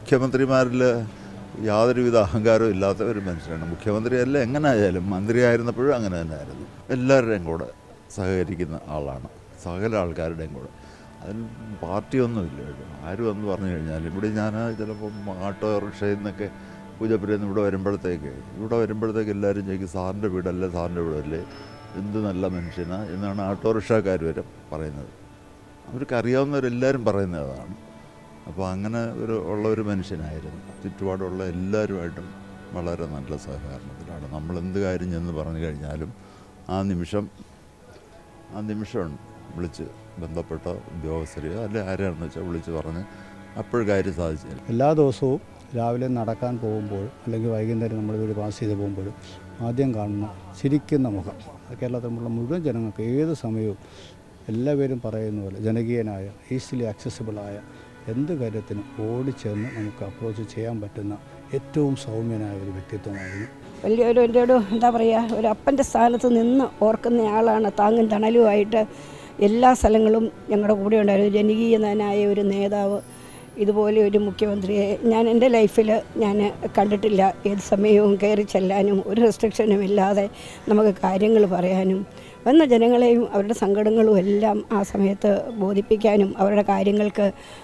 മുഖ്യമന്ത്രിമാരിൽ യാതൊരുവിധ അഹങ്കാരവും ഇല്ലാത്ത ഒരു മനുഷ്യനാണ് മുഖ്യമന്ത്രിയല്ല എങ്ങനെ ആയാലും മന്ത്രിയായിരുന്നപ്പോഴും അങ്ങനെ തന്നെയായിരുന്നു എല്ലാവരുടെയും കൂടെ സഹകരിക്കുന്ന ആളാണ് സകല ആൾക്കാരുടെയും കൂടെ അതിന് പാർട്ടിയൊന്നുമില്ല കേട്ടോ ആരും എന്ന് പറഞ്ഞു കഴിഞ്ഞാൽ ഇവിടെ ഞാൻ ചിലപ്പം ഓട്ടോ റിക്ഷയിൽ നിന്നൊക്കെ പൂജപ്പുരയിൽ നിന്ന് ഇവിടെ വരുമ്പോഴത്തേക്ക് ഇവിടെ വരുമ്പോഴത്തേക്ക് എല്ലാവരും ചോദിക്കും സാറിൻ്റെ വീടല്ലേ സാറിൻ്റെ വീടല്ലേ എന്ത് നല്ല മനുഷ്യനാ എന്നാണ് ഓട്ടോറിക്ഷക്കാർ വരെ പറയുന്നത് അവർക്ക് അറിയാവുന്നവരെല്ലാവരും പറയുന്നത് അതാണ് അപ്പോൾ അങ്ങനെ ഒരു ഉള്ള ഒരു മനുഷ്യനായിരുന്നു ചുറ്റുപാടുള്ള എല്ലാവരുമായിട്ടും വളരെ നല്ല സഹകരണത്തിലാണ് നമ്മൾ എന്ത് കാര്യം ചെന്ന് പറഞ്ഞു കഴിഞ്ഞാലും ആ നിമിഷം ആ നിമിഷം വിളിച്ച് ബന്ധപ്പെട്ട ഉദ്യോഗസ്ഥരെയോ അല്ലെ ആരാണെന്ന് വെച്ചാൽ വിളിച്ച് പറഞ്ഞ് അപ്പോൾ കാര്യം സാധിച്ചു തരും. എല്ലാ ദിവസവും രാവിലെ നടക്കാൻ പോകുമ്പോൾ അല്ലെങ്കിൽ വൈകുന്നേരം നമ്മൾ വീട് പാസ് ചെയ്ത് പോകുമ്പോൾ ആദ്യം കാണുന്ന ചിരിക്കുന്ന മുഖം അത് കേരളത്തിലുള്ള മുഴുവൻ ജനങ്ങൾക്ക് ഏത് സമയവും എല്ലാവരും പറയുന്ന പോലെ ജനകീയനായ ഈസിലി ആക്സസിബിളായ എന്ത് കാര്യത്തിനും ഓടിച്ചേർന്ന് നമുക്ക് അപ്രോച്ച് ചെയ്യാൻ പറ്റുന്ന ഏറ്റവും സൗമ്യനായ ഒരു വ്യക്തിത്വമായിരുന്നു വലിയൊരു എൻ്റെ ഒരു എന്താ പറയുക ഒരു അപ്പൻ്റെ സ്ഥാനത്ത് നിന്ന് ഓർക്കുന്ന ആളാണ് താങ്ങും തണലുമായിട്ട് എല്ലാ സ്ഥലങ്ങളും ഞങ്ങളുടെ കൂടെ ഉണ്ടായിരുന്നു ജനകീയനായ ഒരു നേതാവ് ഇതുപോലെ ഒരു മുഖ്യമന്ത്രിയെ ഞാൻ എൻ്റെ ലൈഫിൽ ഞാൻ കണ്ടിട്ടില്ല ഏത് സമയവും കയറി ചെല്ലാനും ഒരു റെസ്ട്രിക്ഷനും ഇല്ലാതെ നമുക്ക് കാര്യങ്ങൾ പറയാനും വന്ന ജനങ്ങളെയും അവരുടെ സങ്കടങ്ങളും എല്ലാം ആ സമയത്ത് ബോധിപ്പിക്കാനും അവരുടെ കാര്യങ്ങൾക്ക്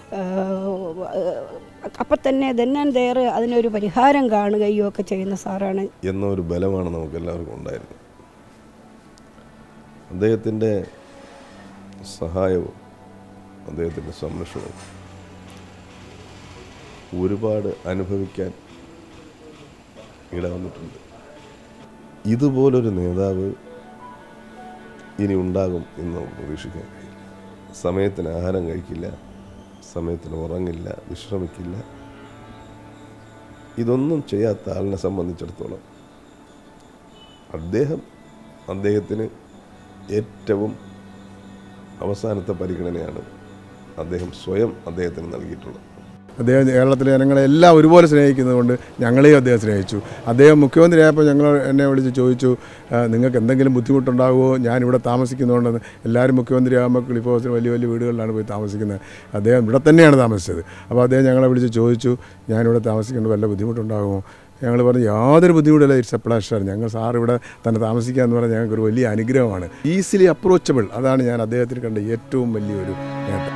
അപ്പം തന്നെ ദെന്നാൻ തേറ് അതിനൊരു പരിഹാരം കാണുകയും ഒക്കെ ചെയ്യുന്ന സാറാണ് എന്നൊരു ബലമാണ് നമുക്ക് എല്ലാവർക്കും ഉണ്ടായിരുന്നത് അദ്ദേഹത്തിൻ്റെ സഹായവും അദ്ദേഹത്തിൻ്റെ സംരക്ഷണവും ഒരുപാട് അനുഭവിക്കാൻ ഇടവന്നിട്ടുണ്ട് ഇതുപോലൊരു നേതാവ് ഇനി ഉണ്ടാകും എന്ന് നമുക്ക് പ്രതീക്ഷിക്കാൻ കഴിയില്ല സമയത്തിന് ആഹാരം കഴിക്കില്ല സമയത്തിന് ഉറങ്ങില്ല വിശ്രമിക്കില്ല ഇതൊന്നും ചെയ്യാത്ത ആളിനെ സംബന്ധിച്ചിടത്തോളം അദ്ദേഹം അദ്ദേഹത്തിന് ഏറ്റവും അവസാനത്തെ പരിഗണനയാണ് അദ്ദേഹം സ്വയം അദ്ദേഹത്തിന് നൽകിയിട്ടുള്ളത് അദ്ദേഹം കേരളത്തിലെ ജനങ്ങളെ എല്ലാം ഒരുപോലെ സ്നേഹിക്കുന്നതുകൊണ്ട് ഞങ്ങളെയും അദ്ദേഹം സ്നേഹിച്ചു അദ്ദേഹം മുഖ്യമന്ത്രിയായപ്പോൾ ഞങ്ങൾ എന്നെ വിളിച്ച് ചോദിച്ചു "ആ, നിങ്ങൾക്ക് എന്തെങ്കിലും ബുദ്ധിമുട്ടുണ്ടാകുമോ ഞാനിവിടെ താമസിക്കുന്നതുകൊണ്ടെന്ന് എല്ലാവരും മുഖ്യമന്ത്രി ആകുമ്പോൾ ക്ലിഫ് ഹൗസിൽ വലിയ വലിയ വീടുകളിലാണ് പോയി താമസിക്കുന്നത് അദ്ദേഹം ഇവിടെ തന്നെയാണ് താമസിച്ചത് അപ്പോൾ അദ്ദേഹം ഞങ്ങളെ വിളിച്ച് ചോദിച്ചു ഞാനിവിടെ താമസിക്കേണ്ട വല്ല ബുദ്ധിമുട്ടുണ്ടാകുമോ ഞങ്ങൾ പറഞ്ഞു യാതൊരു ബുദ്ധിമുട്ടില്ല ഇറ്റ്സ് എ പ്ലഷർ ഞങ്ങൾ സാർ ഇവിടെ തന്നെ താമസിക്കുക എന്ന് പറഞ്ഞാൽ ഞങ്ങൾക്കൊരു വലിയ അനുഗ്രഹമാണ് ഈസിലി അപ്രോച്ചബിൾ അതാണ് ഞാൻ അദ്ദേഹത്തിന് കണ്ട ഏറ്റവും വലിയൊരു നേട്ടം